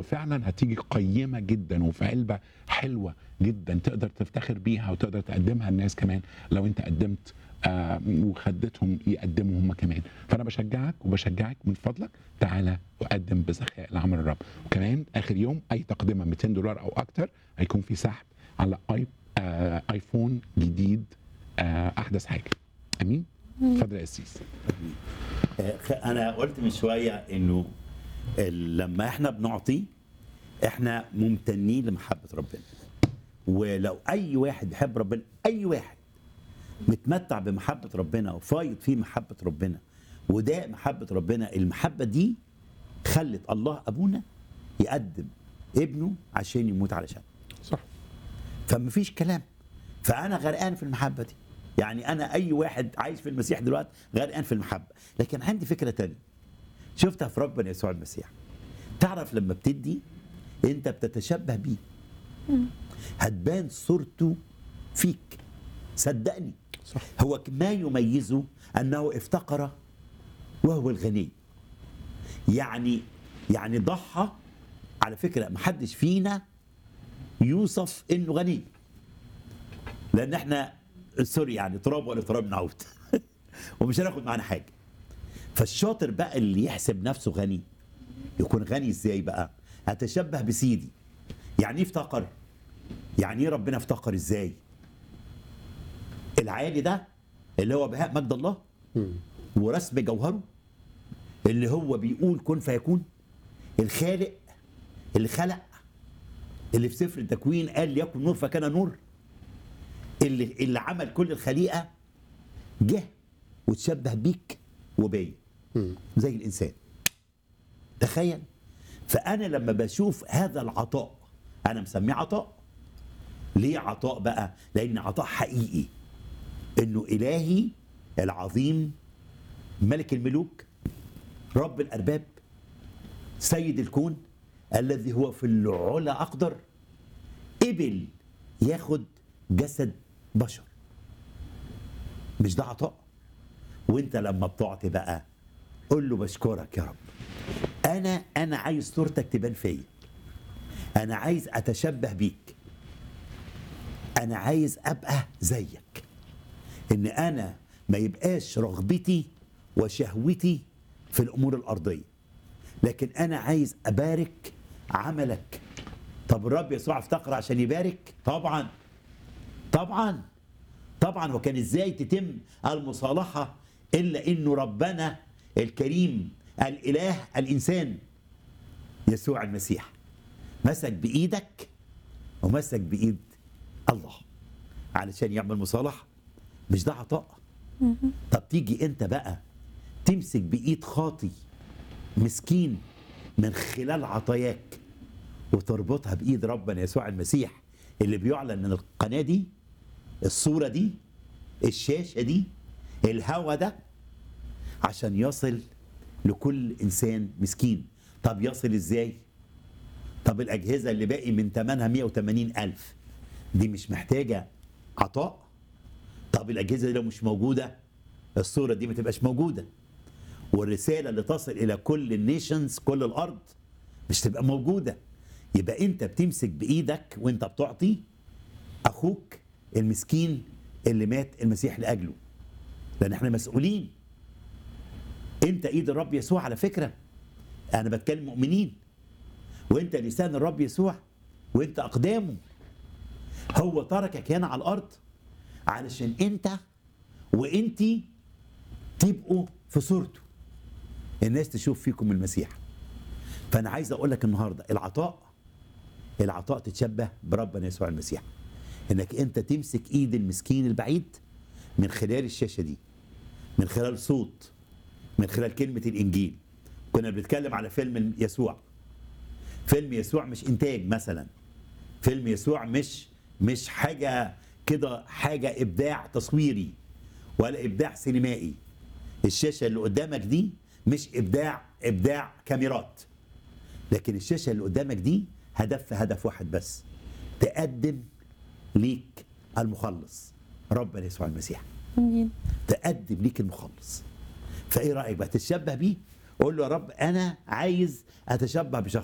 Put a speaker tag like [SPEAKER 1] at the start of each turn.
[SPEAKER 1] وفعلا هتيجي قيمه جدا وفي علبه حلوه جدا تقدر تفتخر بيها وتقدر تقدمها للناس كمان لو انت قدمت آه وخدتهم يقدموا هم كمان فانا بشجعك وبشجعك من فضلك تعالى وقدم بسخاء لعمل الرب وكمان اخر يوم اي تقدمه 200 دولار او اكتر هيكون في سحب على اي آه ايفون جديد آه احدث حاجه امين اتفضل يا قسيس
[SPEAKER 2] آه، خ- انا قلت من شويه انه ال- لما احنا بنعطي احنا ممتنين لمحبه ربنا ولو اي واحد بيحب ربنا اي واحد متمتع بمحبه ربنا وفايض فيه محبه ربنا وده محبه ربنا المحبه دي خلت الله ابونا يقدم ابنه عشان يموت علشان
[SPEAKER 1] صح
[SPEAKER 2] فمفيش كلام فانا غرقان في المحبه دي يعني انا اي واحد عايش في المسيح دلوقتي غرقان في المحبه لكن عندي فكره تانية شفتها في ربنا يسوع المسيح تعرف لما بتدي انت بتتشبه بيه هتبان صورته فيك صدقني
[SPEAKER 1] صح
[SPEAKER 2] هو ما يميزه انه افتقر وهو الغني يعني يعني ضحى على فكره ما حدش فينا يوصف انه غني لان احنا سوري يعني تراب ولا تراب نعود ومش هناخد معانا حاجه فالشاطر بقى اللي يحسب نفسه غني يكون غني ازاي بقى اتشبه بسيدي يعني ايه افتقر يعني ايه ربنا افتقر ازاي العالي ده اللي هو بهاء مجد الله ورسم جوهره اللي هو بيقول كن فيكون الخالق اللي خلق اللي في سفر التكوين قال ليكن نور فكان نور اللي اللي عمل كل الخليقه جه وتشبه بيك وبيا زي الانسان تخيل فانا لما بشوف هذا العطاء انا مسميه عطاء ليه عطاء بقى لان عطاء حقيقي انه الهي العظيم ملك الملوك رب الارباب سيد الكون الذي هو في العلا اقدر قبل ياخد جسد بشر مش ده عطاء وانت لما بتعطي بقى قول له بشكرك يا رب انا انا عايز صورتك تبان فيا انا عايز اتشبه بيك انا عايز ابقى زيك ان انا ما يبقاش رغبتي وشهوتي في الامور الارضيه لكن انا عايز ابارك عملك طب الرب يسوع افتقر عشان يبارك طبعا طبعا طبعا وكان ازاي تتم المصالحه الا انه ربنا الكريم الاله الانسان يسوع المسيح مسك بايدك ومسك بايد الله علشان يعمل مصالحه مش ده عطاء طب تيجي انت بقى تمسك بايد خاطي مسكين من خلال عطاياك وتربطها بايد ربنا يسوع المسيح اللي بيعلن من القناه دي الصوره دي الشاشه دي الهوا ده عشان يصل لكل انسان مسكين طب يصل ازاي طب الاجهزه اللي باقي من ثمنها 180 الف دي مش محتاجه عطاء طب الاجهزه دي لو مش موجوده الصوره دي ما تبقاش موجوده والرساله اللي تصل الى كل النيشنز كل الارض مش تبقى موجوده يبقى انت بتمسك بايدك وانت بتعطي اخوك المسكين اللي مات المسيح لاجله لان احنا مسؤولين انت ايد الرب يسوع على فكره انا بتكلم مؤمنين وانت لسان الرب يسوع وانت اقدامه هو تركك هنا على الارض علشان انت وانتي تبقوا في صورته الناس تشوف فيكم المسيح فانا عايز اقول لك النهارده العطاء العطاء تتشبه بربنا يسوع المسيح انك انت تمسك ايد المسكين البعيد من خلال الشاشه دي من خلال صوت من خلال كلمه الانجيل كنا بنتكلم على فيلم يسوع فيلم يسوع مش انتاج مثلا فيلم يسوع مش مش حاجه كده حاجه ابداع تصويري ولا ابداع سينمائي الشاشه اللي قدامك دي مش ابداع ابداع كاميرات لكن الشاشه اللي قدامك دي هدفها هدف واحد بس تقدم ليك المخلص ربنا يسوع المسيح
[SPEAKER 3] امين
[SPEAKER 2] تقدم ليك المخلص فايه رايك بقى تتشبه بيه قول له يا رب انا عايز اتشبه بشخص